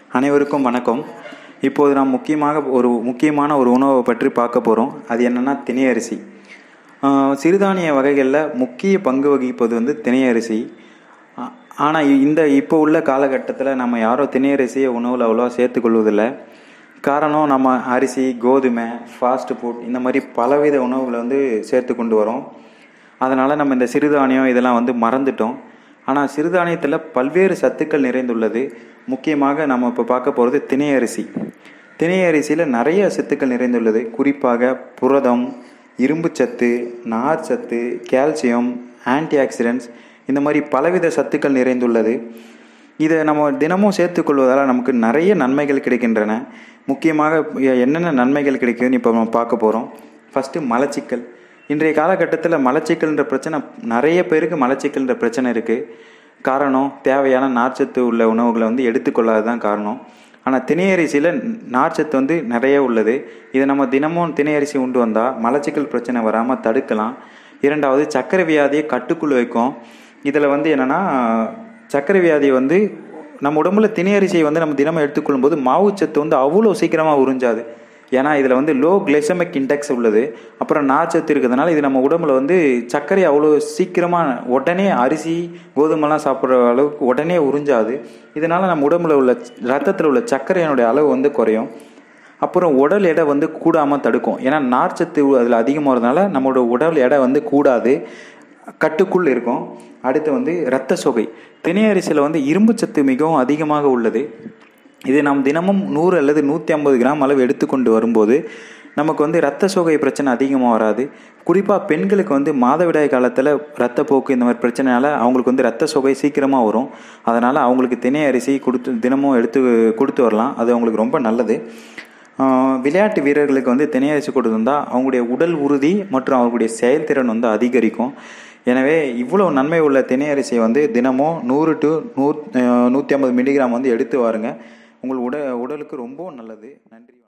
அனைவருக்கும் வணக்கம் இப்போது நாம் முக்கியமாக ஒரு முக்கியமான ஒரு உணவை பற்றி பார்க்க போகிறோம் அது என்னென்னா திணையரிசி ஆஹ் சிறுதானிய வகைகளில் முக்கிய பங்கு வகிப்பது வந்து திணையரிசி ஆனால் இந்த இப்போ உள்ள காலகட்டத்தில் நம்ம யாரும் திணையரிசியை உணவில் அவ்வளோவா சேர்த்துக்கொள்வதில்லை காரணம் நம்ம அரிசி கோதுமை ஃபாஸ்ட் ஃபுட் இந்த மாதிரி பலவித உணவுகளை வந்து சேர்த்து கொண்டு வரோம் அதனால் நம்ம இந்த சிறுதானியம் இதெல்லாம் வந்து மறந்துட்டோம் ஆனால் சிறுதானியத்தில் பல்வேறு சத்துக்கள் நிறைந்துள்ளது முக்கியமாக நம்ம இப்போ பார்க்க போகிறது திணை அரிசி திணை அரிசியில் நிறைய சத்துக்கள் நிறைந்துள்ளது குறிப்பாக புரதம் இரும்புச்சத்து நார்ச்சத்து கால்சியம் ஆன்டி ஆக்சிடென்ட்ஸ் இந்த மாதிரி பலவித சத்துக்கள் நிறைந்துள்ளது இதை நம்ம தினமும் சேர்த்துக்கொள்வதால் நமக்கு நிறைய நன்மைகள் கிடைக்கின்றன முக்கியமாக என்னென்ன நன்மைகள் கிடைக்குதுன்னு இப்போ நம்ம பார்க்க போகிறோம் ஃபஸ்ட்டு மலச்சிக்கல் இன்றைய காலகட்டத்தில் மலச்சிக்கல்ன்ற பிரச்சனை நிறைய பேருக்கு மலச்சிக்கல்ன்ற பிரச்சனை இருக்குது காரணம் தேவையான நார்ச்சத்து உள்ள உணவுகளை வந்து எடுத்துக்கொள்ளாது தான் காரணம் ஆனால் திணையரிசியில் நார்ச்சத்து வந்து நிறைய உள்ளது இதை நம்ம தினமும் திணையரிசி உண்டு வந்தால் மலச்சிக்கல் பிரச்சனை வராமல் தடுக்கலாம் இரண்டாவது சர்க்கரை வியாதியை கட்டுக்குள் வைக்கும் இதில் வந்து என்னென்னா சர்க்கரை வியாதி வந்து நம்ம உடம்புல திணையரிசியை வந்து நம்ம தினமும் எடுத்துக்கொள்ளும் போது மாவுச்சத்து வந்து அவ்வளோ சீக்கிரமாக உறிஞ்சாது ஏன்னா இதில் வந்து லோ கிளைசமிக் இன்டெக்ஸ் உள்ளது அப்புறம் நார்ச்சத்து இருக்கிறதுனால இது நம்ம உடம்புல வந்து சர்க்கரை அவ்வளோ சீக்கிரமாக உடனே அரிசி கோதுமைலாம் சாப்பிட்ற அளவுக்கு உடனே உறிஞ்சாது இதனால் நம்ம உடம்புல உள்ள ரத்தத்தில் உள்ள சர்க்கரையினுடைய அளவு வந்து குறையும் அப்புறம் உடல் எடை வந்து கூடாமல் தடுக்கும் ஏன்னா நார்ச்சத்து அதில் அதிகமாகிறதுனால நம்மளோட உடல் எடை வந்து கூடாது கட்டுக்குள் இருக்கும் அடுத்து வந்து இரத்த சொகை திணை அரிசியில் வந்து இரும்புச்சத்து மிகவும் அதிகமாக உள்ளது இது நாம் தினமும் நூறு அல்லது நூற்றி ஐம்பது கிராம் அளவு எடுத்துக்கொண்டு வரும்போது நமக்கு வந்து இரத்த சோகை பிரச்சனை அதிகமாக வராது குறிப்பாக பெண்களுக்கு வந்து மாதவிடாய் காலத்தில் ரத்தப்போக்கு இந்த மாதிரி பிரச்சனையால் அவங்களுக்கு வந்து ரத்த சோகை சீக்கிரமாக வரும் அதனால் அவங்களுக்கு திணை அரிசி கொடுத்து தினமும் எடுத்து கொடுத்து வரலாம் அது அவங்களுக்கு ரொம்ப நல்லது விளையாட்டு வீரர்களுக்கு வந்து திணை அரிசி கொடுத்துருந்தால் அவங்களுடைய உடல் உறுதி மற்றும் அவங்களுடைய செயல்திறன் வந்து அதிகரிக்கும் எனவே இவ்வளோ நன்மை உள்ள திணை அரிசியை வந்து தினமும் நூறு டு நூ நூற்றி ஐம்பது மில்லிகிராம் வந்து எடுத்து வாருங்க உங்கள் உட உடலுக்கு ரொம்ப நல்லது நன்றி